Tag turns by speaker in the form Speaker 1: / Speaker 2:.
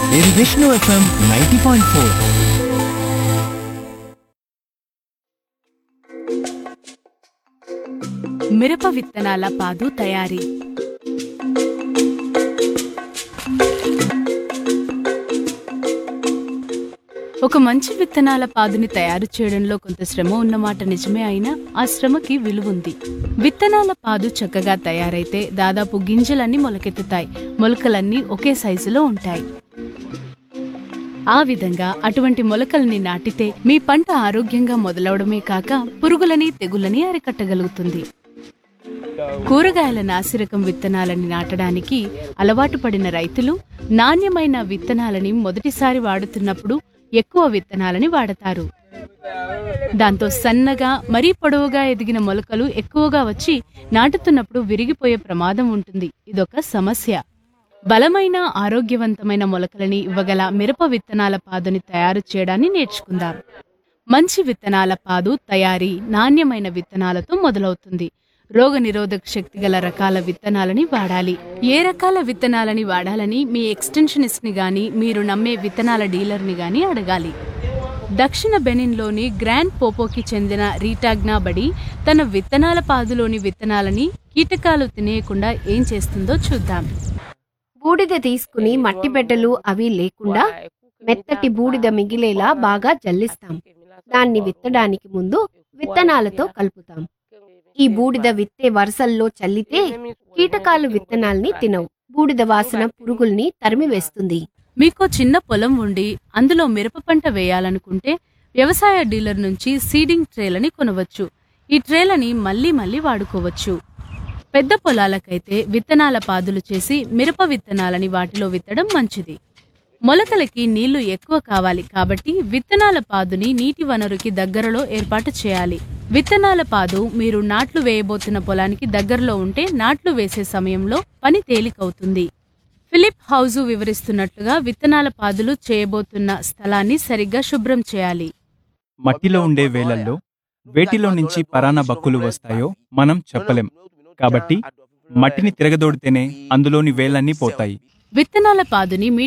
Speaker 1: ఇది Vishnu FM ninety point four
Speaker 2: మిరప విత్తనాల పాదు తయారీ ఒక మంచి విత్తనాల పాదుని తయారు చేయడంలో కొంత శ్రమ ఉన్నమాట నిజమే అయినా ఆ శ్రమకి విలువుంది విత్తనాల పాదు చక్కగా తయారైతే దాదాపు గింజలన్నీ మొలకెత్తుతాయి మొలకలన్నీ ఒకే సైజులో ఉంటాయి ఆ విధంగా అటువంటి మొలకల్ని నాటితే మీ పంట ఆరోగ్యంగా మొదలవడమే కాక పురుగులని తెగులని అరికట్టగలుగుతుంది కూరగాయల నాసిరకం విత్తనాలని నాటడానికి అలవాటు పడిన రైతులు నాణ్యమైన విత్తనాలని మొదటిసారి వాడుతున్నప్పుడు ఎక్కువ విత్తనాలని వాడతారు దాంతో సన్నగా మరీ పొడవుగా ఎదిగిన మొలకలు ఎక్కువగా వచ్చి నాటుతున్నప్పుడు విరిగిపోయే ప్రమాదం ఉంటుంది ఇదొక సమస్య బలమైన ఆరోగ్యవంతమైన మొలకలని ఇవ్వగల మిరప విత్తనాల పాదుని తయారు చేయడాన్ని నేర్చుకుందాం మంచి విత్తనాల పాదు తయారీ నాణ్యమైన విత్తనాలతో మొదలవుతుంది రోగ నిరోధక శక్తి గల రకాల విత్తనాలని వాడాలి ఏ రకాల విత్తనాలని వాడాలని మీ ఎక్స్టెన్షనిస్ట్ ని గాని మీరు నమ్మే విత్తనాల డీలర్ ని గాని అడగాలి దక్షిణ బెనిన్లోని గ్రాండ్ పోపోకి చెందిన రీటాగ్నా బడి తన విత్తనాల పాదులోని విత్తనాలని కీటకాలు తినేయకుండా ఏం చేస్తుందో చూద్దాం
Speaker 3: బూడిద తీసుకుని మట్టి పెట్టెలు అవి లేకుండా మెత్తటి బూడిద మిగిలేలా బాగా జల్లిస్తాం దాన్ని విత్తడానికి ముందు విత్తనాలతో కలుపుతాం ఈ బూడిద విత్తే వరుసల్లో చల్లితే కీటకాలు విత్తనాల్ని తినవు బూడిద వాసన పురుగుల్ని తరిమివేస్తుంది
Speaker 2: మీకు చిన్న పొలం ఉండి అందులో మిరప పంట వేయాలనుకుంటే వ్యవసాయ డీలర్ నుంచి సీడింగ్ ట్రేలని కొనవచ్చు ఈ ట్రేలని మళ్ళీ మళ్ళీ వాడుకోవచ్చు పెద్ద పొలాలకైతే విత్తనాల పాదులు చేసి మిరప విత్తనాలని వాటిలో విత్తడం మంచిది మొలకలకి నీళ్లు ఎక్కువ కావాలి కాబట్టి విత్తనాల పాదుని నీటి వనరుకి దగ్గరలో ఏర్పాటు చేయాలి విత్తనాల పాదు మీరు నాట్లు వేయబోతున్న పొలానికి దగ్గరలో ఉంటే నాట్లు వేసే సమయంలో పని తేలికవుతుంది ఫిలిప్ హౌజు వివరిస్తున్నట్లుగా విత్తనాల పాదులు చేయబోతున్న స్థలాన్ని సరిగ్గా శుభ్రం చేయాలి
Speaker 4: మట్టిలో ఉండే వేలల్లో వేటిలో నుంచి పరాన్న బక్కులు వస్తాయో మనం చెప్పలేం కాబట్టి మట్టిని తిరగదోడితేనే అందులోని వేలన్నీ పోతాయి
Speaker 2: విత్తనాల పాదుని మీ